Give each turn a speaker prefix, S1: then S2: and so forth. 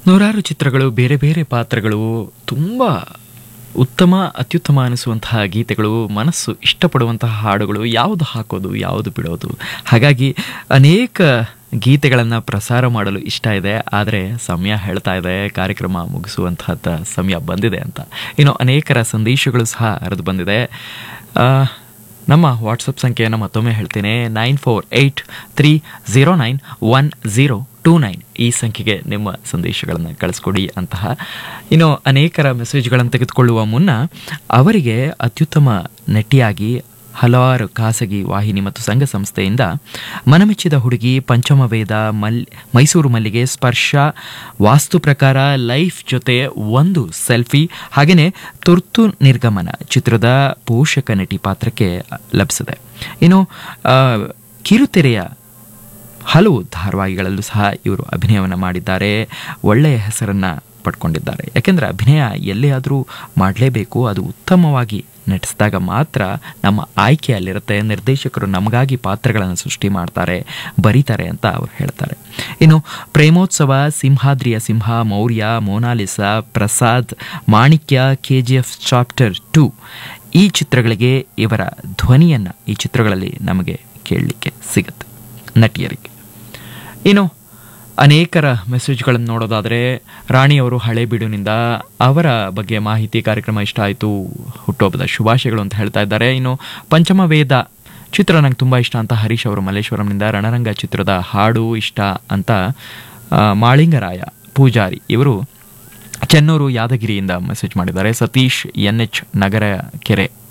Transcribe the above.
S1: ನೂರಾರು ಚಿತ್ರಗಳು ಬೇರೆ ಬೇರೆ ಪಾತ್ರಗಳು ತುಂಬ ಉತ್ತಮ ಅತ್ಯುತ್ತಮ ಅನಿಸುವಂತಹ ಗೀತೆಗಳು ಮನಸ್ಸು ಇಷ್ಟಪಡುವಂತಹ ಹಾಡುಗಳು ಯಾವುದು ಹಾಕೋದು ಯಾವುದು ಬಿಡೋದು ಹಾಗಾಗಿ ಅನೇಕ ಗೀತೆಗಳನ್ನು ಪ್ರಸಾರ ಮಾಡಲು ಇಷ್ಟ ಇದೆ ಆದರೆ ಸಮಯ ಹೇಳ್ತಾ ಇದೆ ಕಾರ್ಯಕ್ರಮ ಮುಗಿಸುವಂತಹದ್ದ ಸಮಯ ಬಂದಿದೆ ಅಂತ ಇನ್ನು ಅನೇಕರ ಸಂದೇಶಗಳು ಸಹ ಹರಿದು ಬಂದಿದೆ ಆ, ನಮ್ಮ ವಾಟ್ಸಪ್ ಸಂಖ್ಯೆಯನ್ನು ಮತ್ತೊಮ್ಮೆ ಹೇಳ್ತೇನೆ nine four eight three zero nine one zero two nine ಈ ಸಂಖ್ಯೆಗೆ ನಿಮ್ಮ ಸಂದೇಶಗಳನ್ನು ಕಳಿಸ್ಕೊಡಿ ಅಂತಹ ಇನ್ನು ಅನೇಕರ ಮೆಸೇಜ್ಗಳನ್ನು ತೆಗೆದುಕೊಳ್ಳುವ ಮುನ್ನ ಅವರಿಗೆ ಅತ್ಯುತ್ತಮ ನಟಿಯಾಗಿ ಹಲವಾರು ಖಾಸಗಿ ವಾಹಿನಿ ಮತ್ತು ಸಂಘ ಸಂಸ್ಥೆಯಿಂದ ಮನಮೆಚ್ಚಿದ ಹುಡುಗಿ ಪಂಚಮ ವೇದ ಮಲ್ ಮೈಸೂರು ಮಲ್ಲಿಗೆ ಸ್ಪರ್ಶ ವಾಸ್ತು ಪ್ರಕಾರ ಲೈಫ್ ಜೊತೆ ಒಂದು ಸೆಲ್ಫಿ ಹಾಗೆಯೇ ತುರ್ತು ನಿರ್ಗಮನ ಚಿತ್ರದ ಪೋಷಕ ನಟಿ ಪಾತ್ರಕ್ಕೆ ಲಭಿಸಿದೆ ಇನ್ನು ಆ, ಕಿರುತೆರೆಯ ಹಲವು ಧಾರಾವಾಹಿಗಳಲ್ಲೂ ಸಹ ಇವರು ಅಭಿನಯವನ್ನು ಮಾಡಿದ್ದಾರೆ ಒಳ್ಳೆಯ ಹೆಸರನ್ನು ಪಡ್ಕೊಂಡಿದ್ದಾರೆ ಯಾಕೆಂದರೆ ಅಭಿನಯ ಎಲ್ಲೇ ಆದರೂ ಮಾಡಲೇಬೇಕು ಅದು ಉತ್ತಮವಾಗಿ ನಟಿಸಿದಾಗ ಮಾತ್ರ ನಮ್ಮ ಆಯ್ಕೆ ಅಲ್ಲಿರುತ್ತೆ ನಿರ್ದೇಶಕರು ನಮಗಾಗಿ ಪಾತ್ರಗಳನ್ನು ಸೃಷ್ಟಿ ಮಾಡ್ತಾರೆ ಬರೀತಾರೆ ಅಂತ ಅವರು ಹೇಳ್ತಾರೆ ಇನ್ನು ಪ್ರೇಮೋತ್ಸವ ಸಿಂಹಾದ್ರಿಯ ಸಿಂಹ Maurya Monalisa Prasad Manikya K G F chapter two ಈ ಚಿತ್ರಗಳಿಗೆ ಇವರ ಧ್ವನಿಯನ್ನು ಈ ಚಿತ್ರಗಳಲ್ಲಿ ನಮಗೆ ಕೇಳಲಿಕ್ಕೆ ಸಿಗುತ್ತೆ ನಟಿಯರಿಗೆ ಇನ್ನು ಅನೇಕರ ಮೆಸೇಜ್ಗಳನ್ನು ನೋಡೋದಾದರೆ ರಾಣಿಯವರು ಹಳೇಬೀಡಿನಿಂದ ಅವರ ಬಗ್ಗೆ ಮಾಹಿತಿ ಕಾರ್ಯಕ್ರಮ ಇಷ್ಟ ಆಯಿತು ಹುಟ್ಟುಹಬ್ಬದ ಶುಭಾಶಯಗಳು ಅಂತ ಹೇಳ್ತಾ ಇದ್ದಾರೆ ಇನ್ನು ಪಂಚಮ ವೇದ ಚಿತ್ರ ನಂಗೆ ತುಂಬ ಇಷ್ಟ ಅಂತ ಹರೀಶ್ ಅವರು ಮಲ್ಲೇಶ್ವರಂನಿಂದ ರಣರಂಗ ಚಿತ್ರದ ಹಾಡು ಇಷ್ಟ ಅಂತ ಆ, ಮಾಳಿಂಗರಾಯ ಪೂಜಾರಿ ಇವರು ಚೆನ್ನೂರು ಯಾದಗಿರಿಯಿಂದ ಮೆಸೇಜ್ ಮಾಡಿದ್ದಾರೆ ಸತೀಶ್ ಎನ್ ಎಚ್ ನಗರ ಕೆರೆ